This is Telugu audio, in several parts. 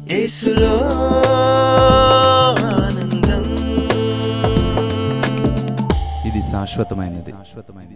యేసులో ఆనందం ఇది శాశ్వతమైనది శాశ్వతమైనది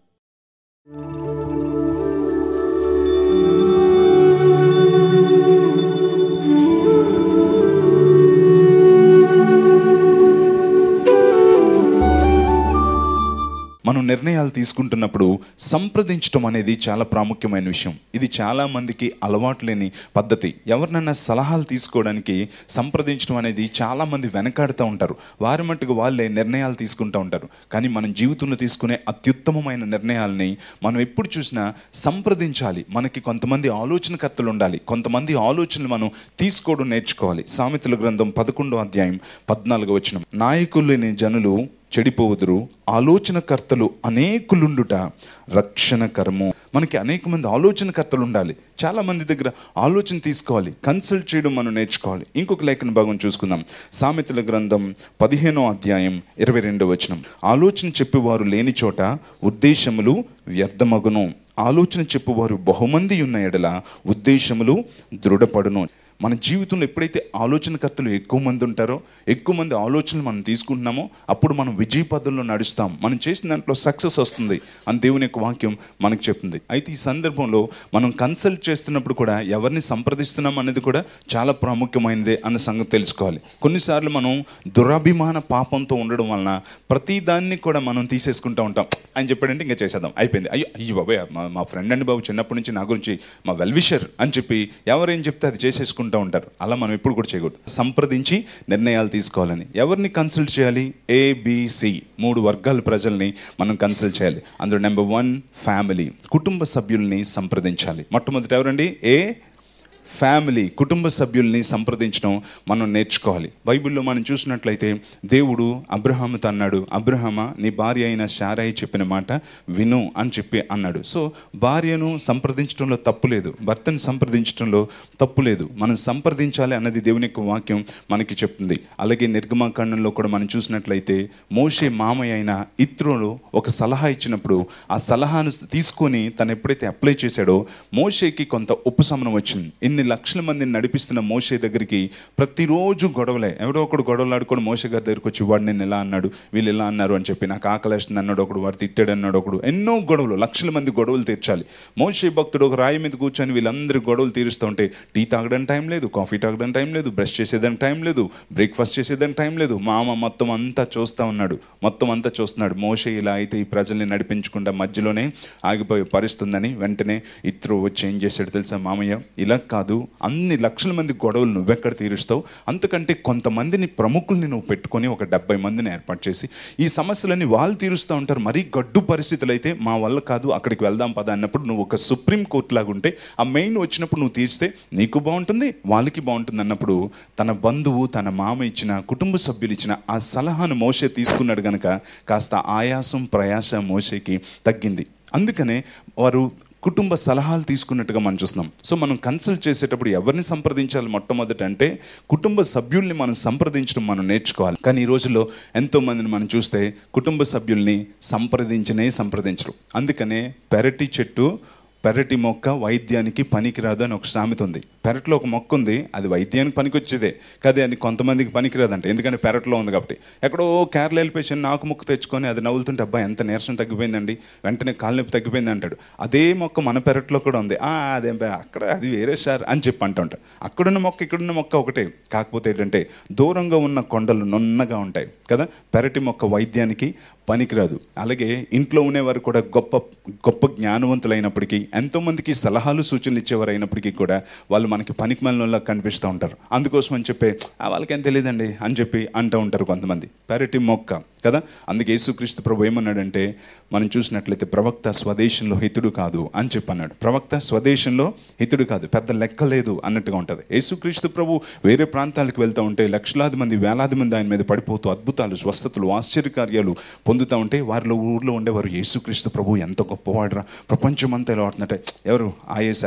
మనం నిర్ణయాలు తీసుకుంటున్నప్పుడు సంప్రదించడం అనేది చాలా ప్రాముఖ్యమైన విషయం ఇది చాలా మందికి అలవాటు లేని పద్ధతి ఎవరినైనా సలహాలు తీసుకోవడానికి సంప్రదించడం అనేది చాలా మంది వెనకాడుతూ ఉంటారు వారి మట్టుకు వాళ్ళే నిర్ణయాలు తీసుకుంటూ ఉంటారు కానీ మనం జీవితంలో తీసుకునే అత్యుత్తమమైన నిర్ణయాలని మనం ఎప్పుడు చూసినా సంప్రదించాలి మనకి కొంతమంది ఆలోచనకర్తలు ఉండాలి కొంతమంది ఆలోచనలు మనం తీసుకోవడం నేర్చుకోవాలి సామెతల గ్రంథం పదకొండో అధ్యాయం పద్నాలుగు వచ్చిన నాయకులు లేని జనులు చెడిపోవుదురు ఆలోచనకర్తలు అనేకులుండుట రక్షణకరము మనకి అనేక మంది ఆలోచనకర్తలు ఉండాలి చాలా మంది దగ్గర ఆలోచన తీసుకోవాలి కన్సల్ట్ చేయడం మనం నేర్చుకోవాలి ఇంకొక లేఖన భాగం చూసుకుందాం సామెతల గ్రంథం పదిహేనో అధ్యాయం ఇరవై రెండో వచనం ఆలోచన చెప్పేవారు లేని చోట ఉద్దేశములు వ్యర్థమగును ఆలోచన చెప్పువారు బహుమంది ఉన్న ఎడల ఉద్దేశములు దృఢపడును మన జీవితంలో ఎప్పుడైతే ఆలోచనకర్తలు ఎక్కువ మంది ఉంటారో ఎక్కువ మంది ఆలోచనలు మనం తీసుకుంటున్నామో అప్పుడు మనం విజయ పదంలో నడుస్తాం మనం చేసిన దాంట్లో సక్సెస్ వస్తుంది అని దేవుని యొక్క వాక్యం మనకు చెప్తుంది అయితే ఈ సందర్భంలో మనం కన్సల్ట్ చేస్తున్నప్పుడు కూడా ఎవరిని సంప్రదిస్తున్నాం అనేది కూడా చాలా ప్రాముఖ్యమైనదే అన్న సంగతి తెలుసుకోవాలి కొన్నిసార్లు మనం దురభిమాన పాపంతో ఉండడం వలన ప్రతి దాన్ని కూడా మనం తీసేసుకుంటూ ఉంటాం అని చెప్పాడంటే ఇంకా చేసేద్దాం అయిపోయింది అయ్యో అయ్యో బాబాయ్ మా మా ఫ్రెండ్ అండి బాబు చిన్నప్పటి నుంచి నా గురించి మా వెల్విషర్ అని చెప్పి ఎవరేం చెప్తే అది చేసేసుకుంటూ ఉంటారు అలా మనం ఎప్పుడు కూడా చేయకూడదు సంప్రదించి నిర్ణయాలు తీసుకోవాలని ఎవరిని కన్సల్ట్ చేయాలి ఏబిసి మూడు వర్గాల ప్రజల్ని మనం కన్సల్ట్ చేయాలి అందులో నెంబర్ వన్ ఫ్యామిలీ కుటుంబ సభ్యుల్ని సంప్రదించాలి మొట్టమొదటి ఎవరండి ఏ ఫ్యామిలీ కుటుంబ సభ్యుల్ని సంప్రదించడం మనం నేర్చుకోవాలి బైబిల్లో మనం చూసినట్లయితే దేవుడు అబ్రహాముతో అన్నాడు అబ్రహమ నీ భార్య అయిన శారాయి చెప్పిన మాట విను అని చెప్పి అన్నాడు సో భార్యను సంప్రదించడంలో తప్పు లేదు భర్తను సంప్రదించడంలో తప్పు లేదు మనం సంప్రదించాలి అన్నది దేవుని యొక్క వాక్యం మనకి చెప్తుంది అలాగే నిర్గమాకాండంలో కూడా మనం చూసినట్లయితే మోషే మామయ్య అయిన ఇత్రోలో ఒక సలహా ఇచ్చినప్పుడు ఆ సలహాను తీసుకొని తను ఎప్పుడైతే అప్లై చేశాడో మోషేకి కొంత ఉపశమనం వచ్చింది ఇన్ని లక్షల మందిని నడిపిస్తున్న మోషే దగ్గరికి ప్రతిరోజు గొడవలే ఎవడో ఒకడు గొడవలు ఆడుకొని మోషే గారి దగ్గరికి వచ్చి వాడు నేను ఎలా అన్నాడు వీళ్ళు ఎలా అన్నారు అని చెప్పి నాకు ఆకలేస్తుంది అన్నాడు ఒకడు వాడు తిట్టాడు అన్నాడు ఒకడు ఎన్నో గొడవలు లక్షల మంది గొడవలు తీర్చాలి మోషే భక్తుడు ఒక రాయి మీద కూర్చొని వీళ్ళందరి గొడవలు తీరుస్తూ ఉంటే టీ తాగడానికి టైం లేదు కాఫీ తాగడానికి టైం లేదు బ్రష్ చేసేదానికి టైం లేదు బ్రేక్ఫాస్ట్ చేసేదానికి టైం లేదు మామ మొత్తం అంతా చూస్తూ ఉన్నాడు మొత్తం అంతా చూస్తున్నాడు మోషే ఇలా అయితే ఈ ప్రజల్ని నడిపించకుండా మధ్యలోనే ఆగిపోయే పరిస్తుందని వెంటనే ఇత్రు వచ్చి ఏం చేశాడు తెలుసా మామయ్య ఇలా కాదు అన్ని లక్షల మంది గొడవలు నువ్వెక్కడ తీరుస్తావు అంతకంటే కొంతమందిని ప్రముఖుల్ని నువ్వు పెట్టుకొని ఒక డెబ్బై మందిని ఏర్పాటు చేసి ఈ సమస్యలన్నీ వాళ్ళు తీరుస్తూ ఉంటారు మరీ గడ్డు పరిస్థితులు అయితే మా వల్ల కాదు అక్కడికి వెళ్దాం పద అన్నప్పుడు నువ్వు ఒక సుప్రీం కోర్ట్ లాగా ఉంటే ఆ మెయిన్ వచ్చినప్పుడు నువ్వు తీరిస్తే నీకు బాగుంటుంది వాళ్ళకి బాగుంటుంది అన్నప్పుడు తన బంధువు తన మామ ఇచ్చిన కుటుంబ సభ్యులు ఇచ్చిన ఆ సలహాను మోసే తీసుకున్నాడు గనక కాస్త ఆయాసం ప్రయాస మోసేకి తగ్గింది అందుకనే వారు కుటుంబ సలహాలు తీసుకున్నట్టుగా మనం చూస్తున్నాం సో మనం కన్సల్ట్ చేసేటప్పుడు ఎవరిని సంప్రదించాలి మొట్టమొదట అంటే కుటుంబ సభ్యుల్ని మనం సంప్రదించడం మనం నేర్చుకోవాలి కానీ ఈ రోజుల్లో ఎంతో మందిని మనం చూస్తే కుటుంబ సభ్యుల్ని సంప్రదించనే సంప్రదించరు అందుకనే పెరటి చెట్టు పెరటి మొక్క వైద్యానికి పనికిరాదు అని ఒక సామెత ఉంది పెరట్లో ఒక మొక్క ఉంది అది వైద్యానికి పనికొచ్చేదే కానీ అది కొంతమందికి పనికిరాదంట ఎందుకంటే పెరట్లో ఉంది కాబట్టి ఎక్కడో కేరళ వెళ్ళిపోయి నాకు మొక్క తెచ్చుకొని అది నవ్వులుతుంటే అబ్బాయి ఎంత నీరసం తగ్గిపోయిందండి వెంటనే కాలు నొప్పి తగ్గిపోయింది అంటాడు అదే మొక్క మన పెరట్లో కూడా ఉంది "ఆ, అదేం బా, అక్కడ అది వేరే సార్ అని చెప్పి అంటూ ఉంటాడు అక్కడున్న మొక్క ఇక్కడున్న మొక్క ఒకటే కాకపోతే ఏంటంటే దూరంగా ఉన్న కొండలు నున్నగా ఉంటాయి కదా పెరటి మొక్క వైద్యానికి పనికిరాదు అలాగే ఇంట్లో ఉండేవారు కూడా గొప్ప గొప్ప జ్ఞానవంతులైనప్పటికీ ఎంతోమందికి సలహాలు సూచనలు ఇచ్చేవారు అయినప్పటికీ కూడా వాళ్ళు మనకి పనికి మనలో కనిపిస్తూ ఉంటారు అందుకోసం అని చెప్పి "ఆ, వాళ్ళకేం తెలియదండి అని చెప్పి అంటూ ఉంటారు కొంతమంది పెరటి మొక్క కదా అందుకే యేసుక్రీస్తు ప్రభు ఏమన్నాడంటే మనం చూసినట్లయితే ప్రవక్త స్వదేశంలో హితుడు కాదు అని చెప్పి అన్నాడు ప్రవక్త స్వదేశంలో హితుడు కాదు పెద్ద లెక్క లేదు అన్నట్టుగా ఉంటుంది యేసుక్రీస్తు ప్రభు వేరే ప్రాంతాలకు వెళ్తూ ఉంటే లక్షలాది మంది వేలాది మంది ఆయన మీద పడిపోతూ అద్భుతాలు స్వస్థతలు ఆశ్చర్యకార్యాలు పొందుతూ ఉంటే వారిలో ఊర్లో ఉండేవారు యేసుక్రీస్తు ప్రభు ఎంత గొప్పవాడురా ప్రపంచమంతా ఎలా ఆడుతున్నట్టే ఎవరు ఆయేసా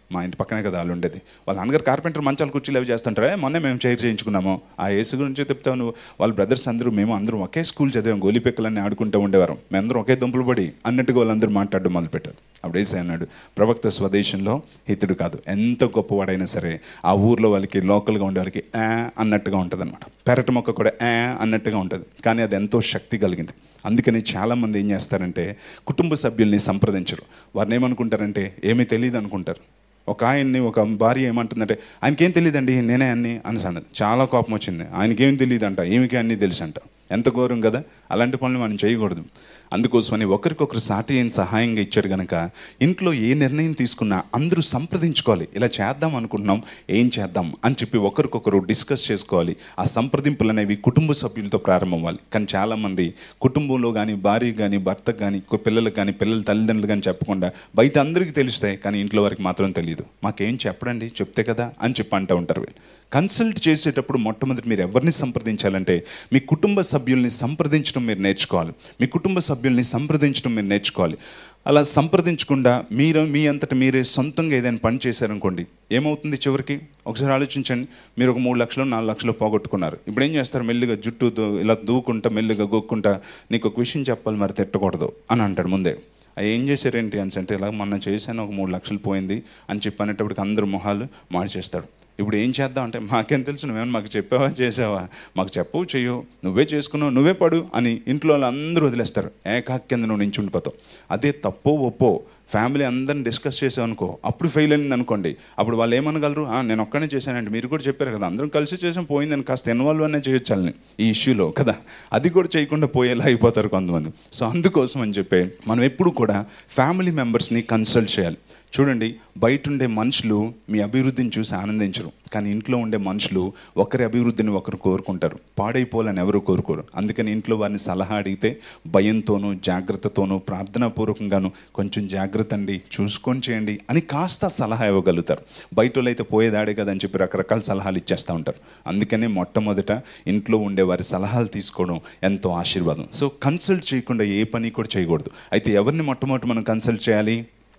మా ఇంటి పక్కనే కదా వాళ్ళు ఉండేది వాళ్ళ నాన్నగారు కార్పెంటర్ మంచాలు కుర్చీలు అవి చేస్తుంటారే మొన్నే మేము చైర్ చేయించుకున్నాము ఆ యేసు గురించి చెప్తావు నువ్వు వాళ్ళ బ్రదర్స్ అందరూ మేము అందరం ఒకే స్కూల్ చదివాం గోలిపెక్కలన్నీ ఆడుకుంటూ ఉండేవారం మేమందరం ఒకే దుంపలు పడి అన్నట్టుగా వాళ్ళందరూ మాట్లాడడం మొదలుపెట్టారు అప్పుడు ఏసై అన్నాడు ప్రవక్త స్వదేశంలో హితుడు కాదు ఎంత గొప్పవాడైనా సరే ఆ ఊర్లో వాళ్ళకి లోకల్గా ఉండే వాళ్ళకి ఆ అన్నట్టుగా ఉంటుంది అనమాట పెరట మొక్క కూడా ఆ అన్నట్టుగా ఉంటుంది కానీ అది ఎంతో శక్తి కలిగింది అందుకని చాలామంది ఏం చేస్తారంటే కుటుంబ సభ్యుల్ని సంప్రదించరు వారిని ఏమనుకుంటారంటే ఏమీ తెలియదు అనుకుంటారు ఒక ఆయన్ని ఒక భార్య ఏమంటుందంటే ఆయనకేం తెలియదండి నేనే అన్ని అని అన్నది చాలా కోపం వచ్చింది ఆయనకేం తెలియదు అంట ఈమెకి అన్నీ తెలుసు అంట ఎంత ఘోరం కదా అలాంటి పనులు మనం చేయకూడదు అందుకోసమని ఒకరికొకరు సాటి అయిన సహాయంగా ఇచ్చాడు కనుక ఇంట్లో ఏ నిర్ణయం తీసుకున్నా అందరూ సంప్రదించుకోవాలి ఇలా చేద్దాం అనుకుంటున్నాం ఏం చేద్దాం అని చెప్పి ఒకరికొకరు డిస్కస్ చేసుకోవాలి ఆ సంప్రదింపులు అనేవి కుటుంబ సభ్యులతో ప్రారంభమవ్వాలి కానీ చాలామంది కుటుంబంలో కానీ భార్య కానీ భర్త కానీ పిల్లలకు కానీ పిల్లల తల్లిదండ్రులు కానీ చెప్పకుండా బయట అందరికీ తెలుస్తాయి కానీ ఇంట్లో వారికి మాత్రం తెలియదు మాకేం చెప్పడండి చెప్తే కదా అని చెప్పి అంటూ ఉంటారు వీళ్ళు కన్సల్ట్ చేసేటప్పుడు మొట్టమొదటి మీరు ఎవరిని సంప్రదించాలంటే మీ కుటుంబ సభ్యుల్ని సంప్రదించడం మీరు నేర్చుకోవాలి మీ కుటుంబ సభ్యుల్ని సంప్రదించడం మీరు నేర్చుకోవాలి అలా సంప్రదించకుండా మీరు మీ అంతట మీరే సొంతంగా ఏదైనా పని చేశారనుకోండి ఏమవుతుంది చివరికి ఒకసారి ఆలోచించండి మీరు ఒక మూడు లక్షలు నాలుగు లక్షలు పోగొట్టుకున్నారు ఇప్పుడు ఏం చేస్తారు మెల్లిగా జుట్టు దు- ఇలా దూకుంటా మెల్లిగా గొక్కుంటా నీకు ఒక విషయం చెప్పాలి మరి తిట్టకూడదు అని అంటాడు ముందే "ఆ, ఏం చేశారేంటి అని అంటే ఇలా మొన్న చేశాను ఒక మూడు లక్షలు పోయింది అని చెప్పి అనేటప్పటికి అందరు మొహాలు మార్చేస్తాడు ఇప్పుడు ఏం చేద్దాం అంటే మాకేం తెలుసు నువ్వేమన్నా మాకు చెప్పావా చేసావా మాకు చెప్పవు చెయ్యు నువ్వే చేసుకున్నావు నువ్వే పడు అని ఇంట్లో వాళ్ళు అందరూ వదిలేస్తారు ఏకాకి కింద నువ్వు నుంచి ఉండిపోతావు అదే తప్పో ఒప్పో ఫ్యామిలీ అందరిని డిస్కస్ చేసావు అనుకో అప్పుడు ఫెయిల్ అయింది అనుకోండి అప్పుడు వాళ్ళు ఏమనగలరు "ఆ, నేను ఒక్కనే చేశానండి మీరు కూడా చెప్పారు కదా అందరం కలిసి చేసాం పోయిందని కాస్త ఇన్వాల్వ్ అనే చేయొచ్చాలని ఈ ఇష్యూలో కదా అది కూడా చేయకుండా పోయేలా అయిపోతారు కొంతమంది సో అందుకోసం అని చెప్పి మనం ఎప్పుడు కూడా ఫ్యామిలీ మెంబర్స్ని కన్సల్ట్ చేయాలి చూడండి బయట ఉండే మనుషులు మీ అభివృద్ధిని చూసి ఆనందించరు కానీ ఇంట్లో ఉండే మనుషులు ఒకరి అభివృద్ధిని ఒకరు కోరుకుంటారు పాడైపోవాలని ఎవరు కోరుకోరు అందుకని ఇంట్లో వారిని సలహా అడిగితే భయంతోనూ జాగ్రత్తతోనూ ప్రార్థనాపూర్వకంగాను కొంచెం జాగ్రత్త అండి చూసుకొని చేయండి అని కాస్త సలహా ఇవ్వగలుగుతారు బయట వాళ్ళు అయితే పోయేదాడే కదని చెప్పి రకరకాల సలహాలు ఇచ్చేస్తూ ఉంటారు అందుకనే మొట్టమొదట ఇంట్లో ఉండే వారి సలహాలు తీసుకోవడం ఎంతో ఆశీర్వాదం సో కన్సల్ట్ చేయకుండా ఏ పని కూడా చేయకూడదు అయితే ఎవరిని మొట్టమొదటి మనం కన్సల్ట్ చేయాలి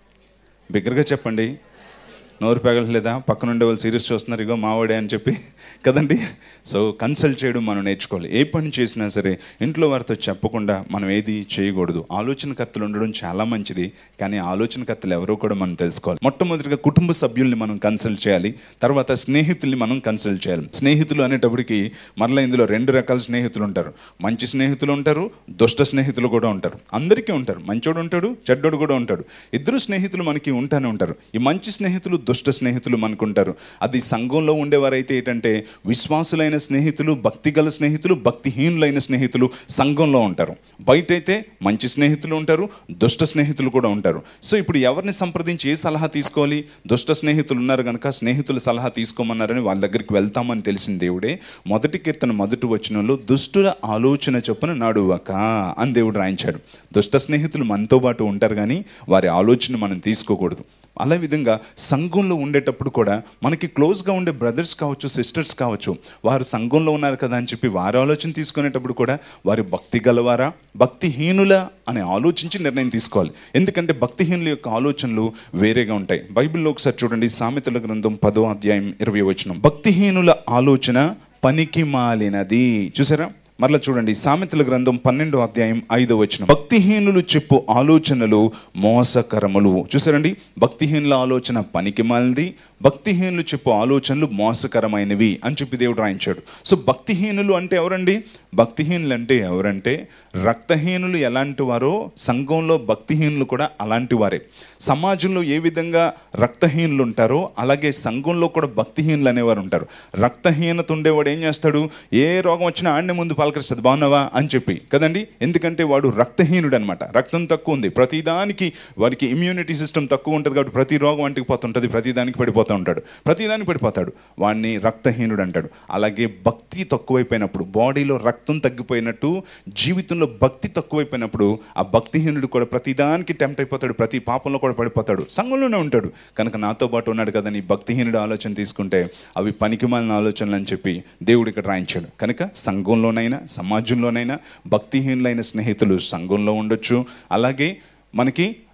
బిగ్గరగా చెప్పండి నోరు పెగలలేదా పక్కన ఉండే వాళ్ళు సీరియస్ చూస్తున్నారు ఇగో మావాడే అని చెప్పి కదండి సో కన్సల్ట్ చేయడం మనం నేర్చుకోవాలి ఏ పని చేసినా సరే ఇంట్లో వారితో చెప్పకుండా మనం ఏది చేయకూడదు ఆలోచనకర్తలు ఉండడం చాలా మంచిది కానీ ఆలోచనకర్తలు ఎవరో కూడా మనం తెలుసుకోవాలి మొట్టమొదటిగా కుటుంబ సభ్యుల్ని మనం కన్సల్ట్ చేయాలి తర్వాత స్నేహితుల్ని మనం కన్సల్ట్ చేయాలి స్నేహితులు అనేటప్పటికి మరలా ఇందులో రెండు రకాల స్నేహితులు ఉంటారు మంచి స్నేహితులు ఉంటారు దుష్ట స్నేహితులు కూడా ఉంటారు అందరికీ ఉంటారు మంచోడు ఉంటాడు చెడ్డోడు కూడా ఉంటాడు ఇద్దరు స్నేహితులు మనకి ఉంటానే ఉంటారు ఈ మంచి స్నేహితులు దుష్ట స్నేహితులు మనకుంటారు అది సంఘంలో ఉండేవారైతే ఏంటంటే విశ్వాసులైన స్నేహితులు భక్తి గల స్నేహితులు భక్తిహీనులైన స్నేహితులు సంఘంలో ఉంటారు బయట అయితే మంచి స్నేహితులు ఉంటారు దుష్ట స్నేహితులు కూడా ఉంటారు సో ఇప్పుడు ఎవరిని సంప్రదించి ఏ సలహా తీసుకోవాలి దుష్ట స్నేహితులు ఉన్నారు కనుక స్నేహితుల సలహా తీసుకోమన్నారని వాళ్ళ దగ్గరికి వెళ్తామని తెలిసిన దేవుడే మొదటి కీర్తన మొదటి వచనంలో దుష్టుల ఆలోచన చొప్పున నడువక అని దేవుడు రాయించాడు దుష్ట స్నేహితులు మనతో పాటు ఉంటారు కానీ వారి ఆలోచన మనం తీసుకోకూడదు అలా విధంగా సంఘంలో ఉండేటప్పుడు కూడా మనకి క్లోజ్గా ఉండే బ్రదర్స్ కావచ్చు సిస్టర్స్ కావచ్చు వారు సంఘంలో ఉన్నారు కదా అని చెప్పి వారి ఆలోచన తీసుకునేటప్పుడు కూడా వారి భక్తి గలవారా భక్తిహీనుల అని ఆలోచించి నిర్ణయం తీసుకోవాలి ఎందుకంటే భక్తిహీనుల యొక్క ఆలోచనలు వేరేగా ఉంటాయి బైబిల్లో ఒకసారి చూడండి సామెతల గ్రంథం పదో అధ్యాయం ఇరవై వచనం భక్తిహీనుల ఆలోచన పనికి మాలినది చూసారా మరలా చూడండి సామెతల గ్రంథం పన్నెండో అధ్యాయం ఐదో వచనం భక్తిహీనులు చెప్పు ఆలోచనలు మోసకరములు చూసారండి భక్తిహీనుల ఆలోచన పనికి మాలినది భక్తిహీనులు చెప్పు ఆలోచనలు మోసకరమైనవి అని చెప్పి దేవుడు రాయించాడు సో భక్తిహీనులు అంటే ఎవరండి భక్తిహీనులు అంటే ఎవరంటే రక్తహీనులు ఎలాంటి వారో సంఘంలో భక్తిహీనులు కూడా అలాంటి వారే సమాజంలో ఏ విధంగా రక్తహీనులు ఉంటారో అలాగే సంఘంలో కూడా భక్తిహీనులు అనేవారు ఉంటారు రక్తహీనత ఉండేవాడు ఏం చేస్తాడు ఏ రోగం వచ్చినా ఆడిని ముందు పలకరిస్తుంది బాగున్నావా అని చెప్పి కదండి ఎందుకంటే వాడు రక్తహీనుడు అనమాట రక్తం తక్కువ ఉంది ప్రతిదానికి వాడికి ఇమ్యూనిటీ సిస్టమ్ తక్కువ ఉంటుంది కాబట్టి ప్రతి రోగం అంటికి పోతుంటుంది ప్రతిదానికి పడిపోతూ ఉంటాడు ప్రతిదానికి పడిపోతాడు వాడిని రక్తహీనుడు అంటాడు అలాగే భక్తి తక్కువైపోయినప్పుడు బాడీలో రక్తం తగ్గిపోయినట్టు జీవితంలో భక్తి తక్కువైపోయినప్పుడు ఆ భక్తిహీనుడు కూడా ప్రతిదానికి టెంప్ట్ అయిపోతాడు ప్రతి పాపంలో కూడా పడిపోతాడు సంఘంలోనే ఉంటాడు కనుక నాతో పాటు ఉన్నాడు కదా నీ భక్తిహీనుడు ఆలోచన తీసుకుంటే అవి పనికిమాలిన ఆలోచనలు అని చెప్పి దేవుడు ఇక్కడ రాయించాడు కనుక సంఘంలోనైనా సమాజంలోనైనా భక్తిహీనులైన స్నేహితులు సంఘంలో ఉండొచ్చు అలాగే మనకి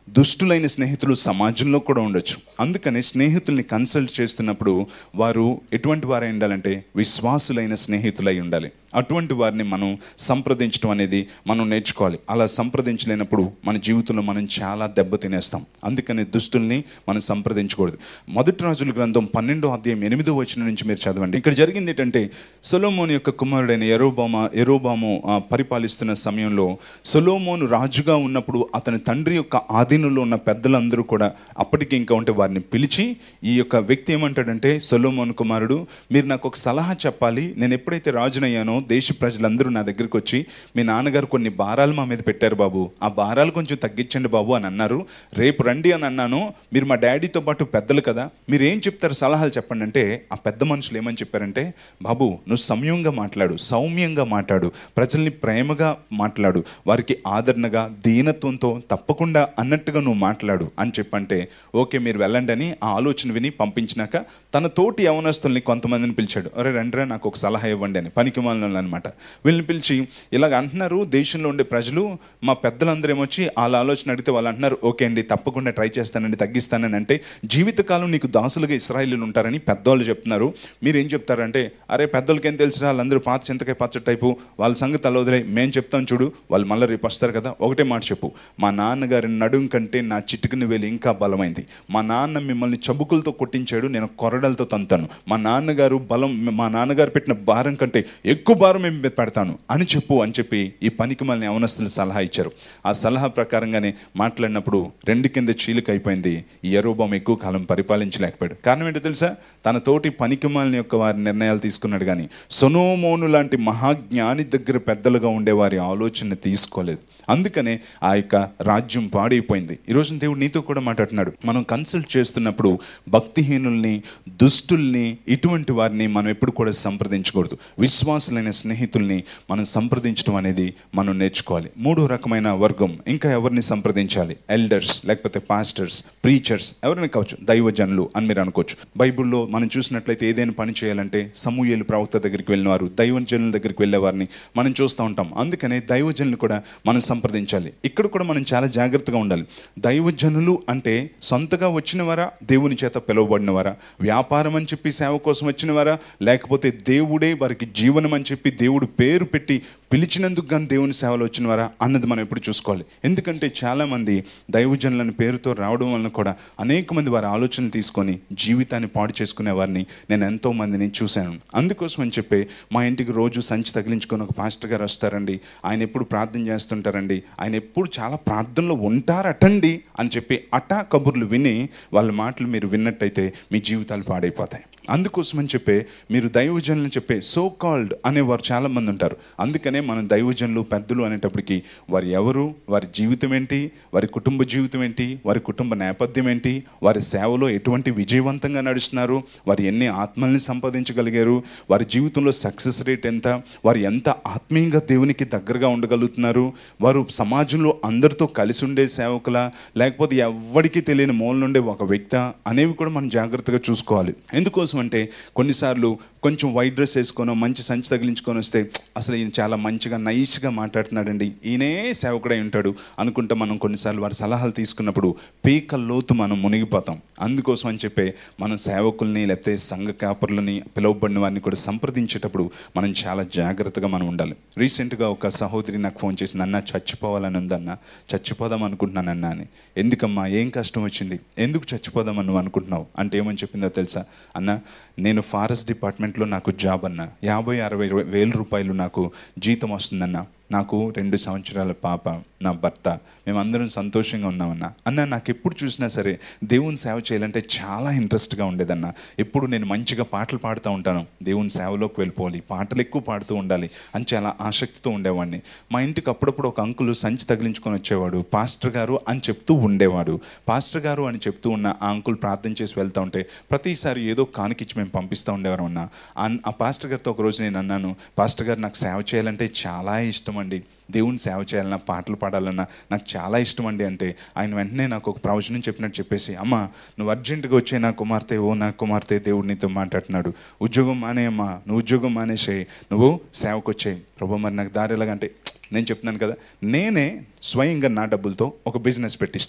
దుష్టులైన స్నేహితులు సమాజంలో కూడా ఉండొచ్చు అందుకని స్నేహితుల్ని కన్సల్ట్ చేస్తున్నప్పుడు వారు ఎటువంటి వారై ఉండాలంటే విశ్వాసులైన స్నేహితులై ఉండాలి అటువంటి వారిని మనం సంప్రదించడం అనేది మనం నేర్చుకోవాలి అలా సంప్రదించలేనప్పుడు మన జీవితంలో మనం చాలా దెబ్బ తినేస్తాం అందుకని దుస్తుల్ని మనం సంప్రదించకూడదు మొదటి రాజుల గ్రంథం పన్నెండో అధ్యాయం ఎనిమిదో వచ్చిన నుంచి మీరు చదవండి ఇక్కడ జరిగింది ఏంటంటే సొలోమోన్ యొక్క కుమారుడైన ఎరోబామా ఎరోబాము ఆ, పరిపాలిస్తున్న సమయంలో సొలోమోను రాజుగా ఉన్నప్పుడు అతని తండ్రి యొక్క ఆధీనంలో ఉన్న పెద్దలందరూ కూడా అప్పటికి ఇంకా ఉంటే వారిని పిలిచి ఈ యొక్క వ్యక్తి ఏమంటాడంటే సొలోమోన్ కుమారుడు మీరు నాకు ఒక సలహా చెప్పాలి నేను ఎప్పుడైతే రాజునయ్యానో దేశ ప్రజలందరూ నా దగ్గరికి వచ్చి మీ నాన్నగారు కొన్ని భారాలు మా మీద పెట్టారు బాబు ఆ భారాలు కొంచెం తగ్గించండి బాబు అని అన్నారు రేపు రండి అని అన్నాను మీరు మా డాడీతో పాటు పెద్దలు కదా మీరు ఏం చెప్తారు సలహాలు చెప్పండి అంటే ఆ పెద్ద మనుషులు ఏమని చెప్పారంటే బాబు నువ్వు సంయంగా మాట్లాడు సౌమ్యంగా మాట్లాడు ప్రజల్ని ప్రేమగా మాట్లాడు వారికి ఆదరణగా దీనత్వంతో తప్పకుండా అన్నట్టుగా నువ్వు మాట్లాడు అని చెప్పంటే ఓకే మీరు వెళ్ళండి అని ఆ ఆలోచన విని పంపించినాక తన తోటి యవనస్తుల్ని కొంతమందిని పిలిచాడు అరే రండిరా నాకు ఒక సలహా ఇవ్వండి అని పనికి అనమాట వీళ్ళని పిలిచి ఇలాగ అంటున్నారు దేశంలో ఉండే ప్రజలు మా పెద్దలందరూ ఏమొచ్చి వాళ్ళ ఆలోచన అడిగితే వాళ్ళు అంటున్నారు ఓకే అండి తప్పకుండా ట్రై చేస్తానండి తగ్గిస్తానని అంటే జీవితకాలం నీకు దాసులుగా ఇస్రాయిలీలు ఉంటారని పెద్దవాళ్ళు చెప్తున్నారు మీరు ఏం చెప్తారంటే అరే పెద్దలకి ఏం తెలుసు వాళ్ళందరూ పాత చింతకాయ పచ్చ టైపు వాళ్ళ సంగతి అలా వదిలే మేము చెప్తాం చూడు వాళ్ళు మళ్ళీ రేపు వస్తారు కదా ఒకటే మాట చెప్పు మా నాన్నగారి నడుం కంటే నా చిటికిన వేలు ఇంకా బలమైంది మా నాన్న మిమ్మల్ని చబుకులతో కొట్టించాడు నేను కొరడలతో తంతాను మా నాన్నగారు బలం మా నాన్నగారు పెట్టిన భారం కంటే ఎక్కువ భారం మేము మీద పెడతాను అని చెప్పు అని చెప్పి ఈ పనికి మళ్ళీ అవనస్తులు సలహా ఇచ్చారు ఆ సలహా ప్రకారంగానే మాట్లాడినప్పుడు రెండు కింద చీలిక అయిపోయింది ఈ ఎరోబాం ఎక్కువ కాలం పరిపాలించలేకపోయాడు కారణం ఏంటో తెలుసా తన తోటి పనికిమాలిన యొక్క వారి నిర్ణయాలు తీసుకున్నాడు కానీ సొనోమోను లాంటి మహాజ్ఞాని దగ్గర పెద్దలుగా ఉండే వారి ఆలోచన తీసుకోలేదు అందుకనే ఆ యొక్క రాజ్యం పాడైపోయింది ఈరోజు దేవుడు నీతో కూడా మాట్లాడుతున్నాడు మనం కన్సల్ట్ చేస్తున్నప్పుడు భక్తిహీనుల్ని దుష్టుల్ని ఇటువంటి వారిని మనం ఎప్పుడు కూడా సంప్రదించకూడదు విశ్వాసులైన స్నేహితుల్ని మనం సంప్రదించడం అనేది మనం నేర్చుకోవాలి మూడో రకమైన వర్గం ఇంకా ఎవరిని సంప్రదించాలి ఎల్డర్స్ లేకపోతే పాస్టర్స్ ప్రీచర్స్ ఎవరిని కావచ్చు దైవజనులు అని మీరు అనుకోవచ్చు బైబిల్లో మనం చూసినట్లయితే ఏదైనా పని చేయాలంటే సమూహేలు ప్రవక్త దగ్గరికి వెళ్ళిన వారు దైవజనుల దగ్గరికి వెళ్ళే వారిని మనం చూస్తూ ఉంటాం అందుకనే దైవజనులు కూడా మనం సంప్రదించాలి ఇక్కడ కూడా మనం చాలా జాగ్రత్తగా ఉండాలి దైవజనులు అంటే సొంతగా వచ్చినవారా దేవుని చేత పిలువబడినవారా వ్యాపారం అని చెప్పి సేవ కోసం వచ్చినవారా లేకపోతే దేవుడే వారికి జీవనం అని చెప్పి దేవుడు పేరు పెట్టి పిలిచినందుకు కానీ దేవుని సేవలో వచ్చినవారా అన్నది మనం ఎప్పుడు చూసుకోవాలి ఎందుకంటే చాలామంది దైవజనులని పేరుతో రావడం వలన కూడా అనేక మంది వారి ఆలోచనలు తీసుకొని జీవితాన్ని పాడు చేసుకునే వారిని నేను ఎంతో మందిని చూశాను అందుకోసం అని చెప్పి మా ఇంటికి రోజు సంచి తగిలించుకొని ఒక పాస్టర్ గారు వస్తారండి ఆయన ఎప్పుడు ప్రార్థన చేస్తుంటారండి ఆయన ఎప్పుడు చాలా ప్రార్థనలో ఉంటారటండి అని చెప్పి అటా కబుర్లు విని వాళ్ళ మాటలు మీరు విన్నట్టయితే మీ జీవితాలు పాడైపోతాయి అందుకోసం అని చెప్పి మీరు దైవజనులు చెప్పే సో కాల్డ్ అనేవారు చాలా మంది ఉంటారు అందుకనే మనం దైవజనులు పెద్దలు అనేటప్పటికి వారు ఎవరు వారి జీవితం ఏంటి వారి కుటుంబ జీవితం ఏంటి వారి కుటుంబ నేపథ్యం ఏంటి వారి సేవలో ఎటువంటి విజయవంతంగా నడుస్తున్నారు వారు ఎన్ని ఆత్మల్ని సంపాదించగలిగారు వారి జీవితంలో సక్సెస్ రేట్ ఎంత వారు ఎంత ఆత్మీయంగా దేవునికి దగ్గరగా ఉండగలుగుతున్నారు వారు సమాజంలో అందరితో కలిసి ఉండే సేవకుల లేకపోతే ఎవరికి తెలియని మూల నుండే ఒక వ్యక్తి అనేవి కూడా మనం జాగ్రత్తగా చూసుకోవాలి ఎందుకోసం అంటే కొన్నిసార్లు కొంచెం వైట్ డ్రెస్ వేసుకొని మంచి సంచి తగిలించుకొని వస్తే అసలు ఈయన చాలా మంచిగా నైస్గా మాట్లాడుతున్నాడండి ఈయనే సేవకుడై ఉంటాడు అనుకుంటే మనం కొన్నిసార్లు వారి సలహాలు తీసుకున్నప్పుడు పీక లోతు మనం మునిగిపోతాం అందుకోసం అని చెప్పి మనం సేవకుల్ని లేకపోతే సంఘ కాపర్లని పిలువబడిన వారిని కూడా సంప్రదించేటప్పుడు మనం చాలా జాగ్రత్తగా మనం ఉండాలి రీసెంట్గా ఒక సహోదరి నాకు ఫోన్ చేసింది అన్న చచ్చిపోవాలని ఉందన్న చచ్చిపోదాం అనుకుంటున్నానన్న అని ఎందుకమ్మా ఏం కష్టం వచ్చింది ఎందుకు చచ్చిపోదామని నువ్వు అనుకుంటున్నావు అంటే ఏమని చెప్పిందో తెలుసా అన్న నేను ఫారెస్ట్ డిపార్ట్మెంట్లో నాకు జాబ్ అన్న యాభై అరవై వేల రూపాయలు నాకు జీతం వస్తుందన్న నాకు రెండు సంవత్సరాల పాప నా భర్త మేమందరం సంతోషంగా ఉన్నామన్న అన్న నాకు ఎప్పుడు చూసినా సరే దేవుని సేవ చేయాలంటే చాలా ఇంట్రెస్ట్గా ఉండేదన్న ఎప్పుడు నేను మంచిగా పాటలు పాడుతూ ఉంటాను దేవుని సేవలోకి వెళ్ళిపోవాలి పాటలు ఎక్కువ పాడుతూ ఉండాలి అని చాలా ఆసక్తితో ఉండేవాడిని మా ఇంటికి అప్పుడప్పుడు ఒక అంకులు సంచి తగిలించుకొని వచ్చేవాడు పాస్టర్ గారు అని చెప్తూ ఉండేవాడు పాస్టర్ గారు అని చెప్తూ ఉన్న ఆ అంకుల్ ప్రార్థన చేసి వెళ్తూ ఉంటే ప్రతిసారి ఏదో కానికిచ్చి మేము పంపిస్తూ ఉండేవారు అన్న ఆ- ఆ పాస్టర్ గారితో ఒక రోజు నేను అన్నాను పాస్టర్ గారు నాకు సేవ చేయాలంటే చాలా ఇష్టం అండి దేవుని సేవ చేయాలన్నా పాటలు పాడాలన్నా నాకు చాలా ఇష్టం అండి అంటే ఆయన వెంటనే నాకు ఒక ప్రవచనం చెప్పినట్టు చెప్పేసి అమ్మ నువ్వు అర్జెంటుగా వచ్చే నా కుమార్తె ఓ నా కుమార్తె దేవుడు నీతో మాట్లాడుతున్నాడు ఉద్యోగం మానేయమ్మా నువ్వు ఉద్యోగం మానేసేయి నువ్వు సేవకు వచ్చేయి ప్రభు మరి నాకు దారి ఎలాగంటే నేను చెప్తున్నాను కదా నేనే స్వయంగా నా డబ్బులతో ఒక బిజినెస్ పెట్టిస్తా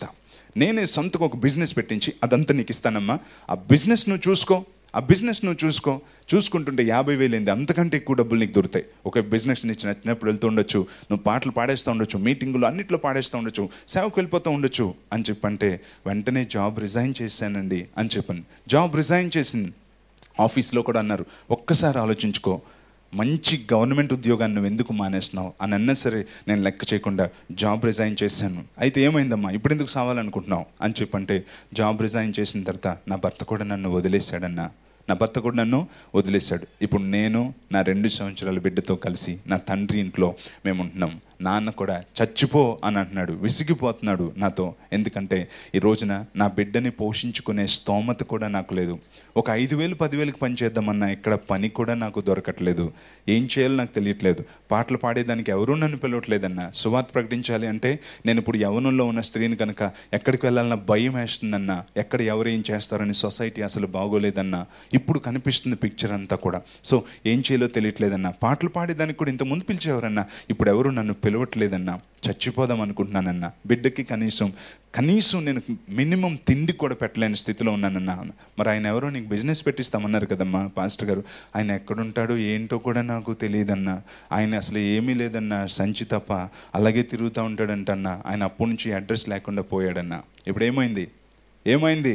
నేనే సొంతకు ఒక బిజినెస్ పెట్టించి అదంతా నీకు ఇస్తానమ్మా ఆ బిజినెస్ నువ్వు చూసుకో ఆ బిజినెస్ నువ్వు చూసుకో చూసుకుంటుంటే యాభై వేలు ఏంది అంతకంటే ఎక్కువ డబ్బులు నీకు దొరుకుతాయి ఒక బిజినెస్ నుంచి నచ్చినప్పుడు వెళ్తూ ఉండొచ్చు నువ్వు పాటలు పాడేస్తూ ఉండొచ్చు మీటింగులు అన్నిట్లో పాడేస్తూ ఉండొచ్చు సేవకు వెళ్ళిపోతూ ఉండొచ్చు అని చెప్పంటే వెంటనే జాబ్ రిజైన్ చేశానండి అని చెప్పాను జాబ్ రిజైన్ చేసింది ఆఫీస్లో కూడా అన్నారు ఒక్కసారి ఆలోచించుకో మంచి గవర్నమెంట్ ఉద్యోగాన్ని నువ్వు ఎందుకు మానేస్తున్నావు అని అన్నా సరే నేను లెక్క చేయకుండా జాబ్ రిజైన్ చేశాను అయితే ఏమైందమ్మా ఇప్పుడు ఎందుకు సావాలనుకుంటున్నావు అని చెప్పంటే జాబ్ రిజైన్ చేసిన తర్వాత నా భర్త కూడా నన్ను వదిలేశాడన్నా నా భర్త కూడా నన్ను వదిలేశాడు ఇప్పుడు నేను నా రెండు సంవత్సరాల బిడ్డతో కలిసి నా తండ్రి ఇంట్లో మేము ఉంటున్నాం నాన్న కూడా చచ్చిపో అని అంటున్నాడు విసిగిపోతున్నాడు నాతో ఎందుకంటే ఈ రోజున నా బిడ్డని పోషించుకునే స్తోమత కూడా నాకు లేదు ఒక ఐదు వేలు పదివేలకు పని చేద్దామన్నా ఇక్కడ పని కూడా నాకు దొరకట్లేదు ఏం చేయాలో నాకు తెలియట్లేదు పాటలు పాడేదానికి ఎవరూ నన్ను పిలవట్లేదన్న సువార్త ప్రకటించాలి అంటే నేను ఇప్పుడు యవనంలో ఉన్న స్త్రీని కనుక ఎక్కడికి వెళ్ళాలన్న భయం వేస్తుందన్న ఎక్కడ ఎవరు ఏం చేస్తారని సొసైటీ అసలు బాగోలేదన్న ఇప్పుడు కనిపిస్తుంది పిక్చర్ అంతా కూడా సో ఏం చేయాలో తెలియట్లేదన్న పాటలు పాడేదానికి కూడా ఇంత ముందు పిలిచేవారన్నా ఇప్పుడు ఎవరు నన్ను పిలవట్లేదన్నా చచ్చిపోదాం అనుకుంటున్నానన్న బిడ్డకి కనీసం కనీసం నేను మినిమం తిండి కూడా పెట్టలేని స్థితిలో ఉన్నానన్నా మరి ఆయన ఎవరో నీకు బిజినెస్ పెట్టిస్తామన్నారు కదమ్మా పాస్టర్ గారు ఆయన ఎక్కడుంటాడో ఏంటో కూడా నాకు తెలియదన్నా ఆయన అసలు ఏమీ లేదన్నా సంచి తప్ప అలాగే తిరుగుతూ ఉంటాడంటన్నా ఆయన అప్పటి నుంచి అడ్రస్ లేకుండా పోయాడన్నా ఇప్పుడు ఏమైంది ఏమైంది